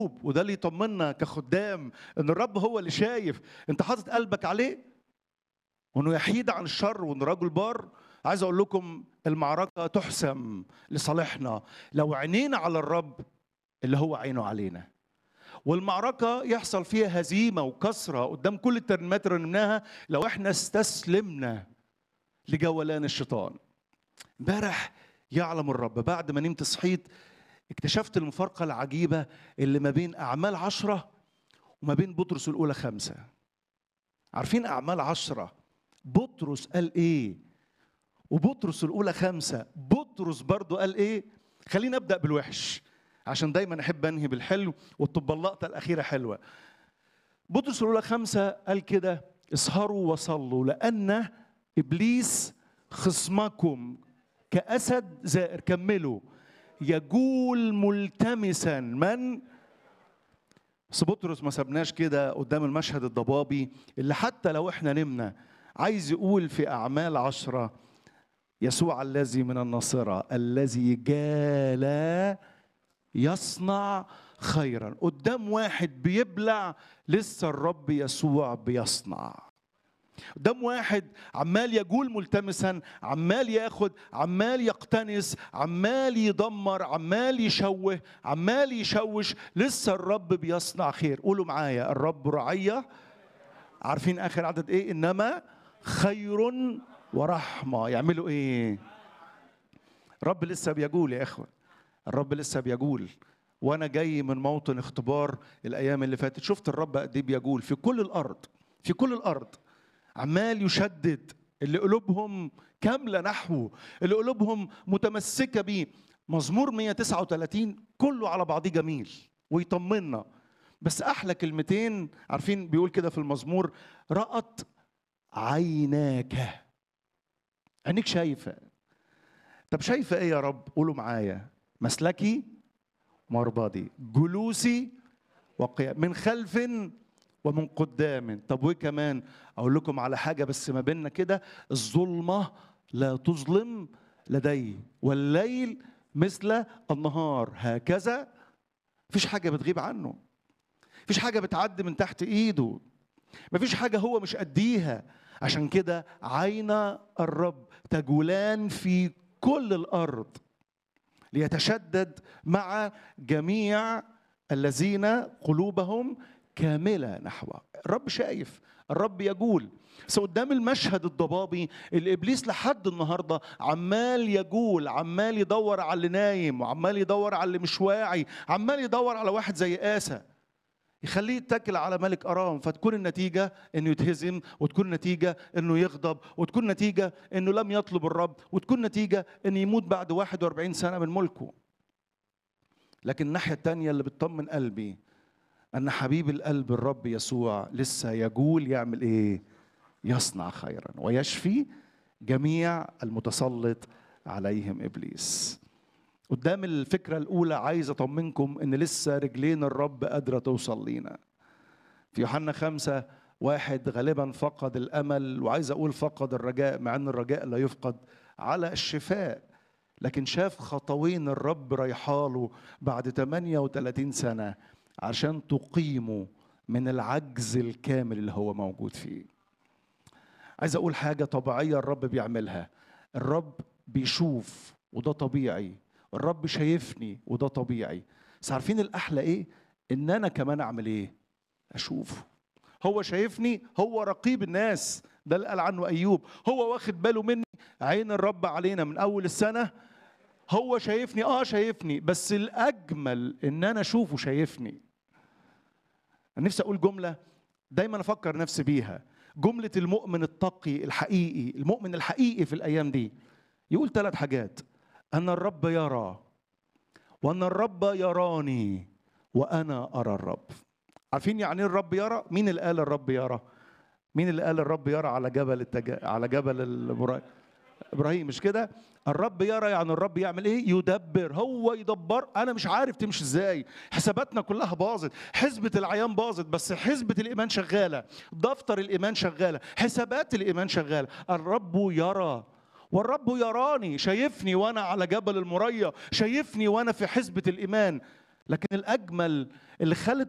وده اللي يطمنا كخدام ان الرب هو اللي شايف انت حاطط قلبك عليه وانه يحيد عن الشر وانه رجل بار عايز اقول لكم المعركه تحسم لصالحنا لو عينينا على الرب اللي هو عينه علينا والمعركه يحصل فيها هزيمه وكسره قدام كل الترنيمات اللي رنمناها لو احنا استسلمنا لجولان الشيطان امبارح يعلم الرب بعد ما نمت صحيت اكتشفت المفارقة العجيبة اللي ما بين أعمال عشرة وما بين بطرس الأولى خمسة عارفين أعمال عشرة بطرس قال إيه وبطرس الأولى خمسة بطرس برضو قال إيه خلينا أبدأ بالوحش عشان دايما أحب أنهي بالحلو وتبقى اللقطة الأخيرة حلوة بطرس الأولى خمسة قال كده اسهروا وصلوا لأن إبليس خصمكم كأسد زائر كملوا يجول ملتمسا من بس بطرس ما سبناش كده قدام المشهد الضبابي اللي حتى لو احنا نمنا عايز يقول في أعمال عشرة يسوع الذي من الناصرة الذي جال يصنع خيرا قدام واحد بيبلع لسه الرب يسوع بيصنع قدام واحد عمال يجول ملتمسا عمال ياخد عمال يقتنس عمال يدمر عمال يشوه عمال يشوش لسه الرب بيصنع خير قولوا معايا الرب رعية عارفين اخر عدد ايه انما خير ورحمة يعملوا ايه الرب لسه بيجول يا اخوة الرب لسه بيجول وانا جاي من موطن اختبار الايام اللي فاتت شفت الرب قد ايه بيجول في كل الارض في كل الارض عمال يشدد اللي قلوبهم كامله نحوه اللي قلوبهم متمسكه بيه مزمور 139 كله على بعضيه جميل ويطمنا بس احلى كلمتين عارفين بيقول كده في المزمور رأت عيناك عينيك شايفه طب شايفه ايه يا رب قولوا معايا مسلكي مربضي جلوسي وقيام من خلف ومن قدام طب وايه كمان اقول لكم على حاجه بس ما بيننا كده الظلمه لا تظلم لدي والليل مثل النهار هكذا مفيش حاجه بتغيب عنه مفيش حاجه بتعدي من تحت ايده مفيش حاجه هو مش قديها عشان كده عين الرب تجولان في كل الارض ليتشدد مع جميع الذين قلوبهم كامله نحوه الرب شايف الرب يجول بس قدام المشهد الضبابي اللي ابليس لحد النهارده عمال يجول عمال يدور على اللي نايم وعمال يدور على اللي مش واعي عمال يدور على واحد زي آسى يخليه يتكل على ملك ارام فتكون النتيجه انه يتهزم وتكون النتيجه انه يغضب وتكون النتيجه انه لم يطلب الرب وتكون النتيجه انه يموت بعد 41 سنه من ملكه لكن الناحيه الثانيه اللي بتطمن قلبي ان حبيب القلب الرب يسوع لسه يجول يعمل ايه يصنع خيرا ويشفي جميع المتسلط عليهم ابليس قدام الفكره الاولى عايز اطمنكم ان لسه رجلين الرب قادره توصل لينا في يوحنا خمسة واحد غالبا فقد الامل وعايز اقول فقد الرجاء مع ان الرجاء لا يفقد على الشفاء لكن شاف خطوين الرب رايحاله بعد 38 سنه عشان تقيمه من العجز الكامل اللي هو موجود فيه عايز اقول حاجه طبيعيه الرب بيعملها الرب بيشوف وده طبيعي الرب شايفني وده طبيعي بس عارفين الاحلى ايه ان انا كمان اعمل ايه اشوفه هو شايفني هو رقيب الناس ده اللي قال عنه ايوب هو واخد باله مني عين الرب علينا من اول السنه هو شايفني اه شايفني بس الاجمل ان انا اشوفه شايفني انا نفسي اقول جمله دايما افكر نفسي بيها جمله المؤمن التقي الحقيقي المؤمن الحقيقي في الايام دي يقول ثلاث حاجات ان الرب يرى وان الرب يراني وانا ارى الرب عارفين يعني ايه الرب يرى مين اللي قال الرب يرى مين اللي قال الرب يرى على جبل التج... على جبل البراء ابراهيم مش كده الرب يرى يعني الرب يعمل ايه يدبر هو يدبر انا مش عارف تمشي ازاي حساباتنا كلها باظت حسبة العيان باظت بس حسبة الايمان شغالة دفتر الايمان شغالة حسابات الايمان شغالة الرب يرى والرب يراني شايفني وانا على جبل المريا شايفني وانا في حسبة الايمان لكن الاجمل اللي خلت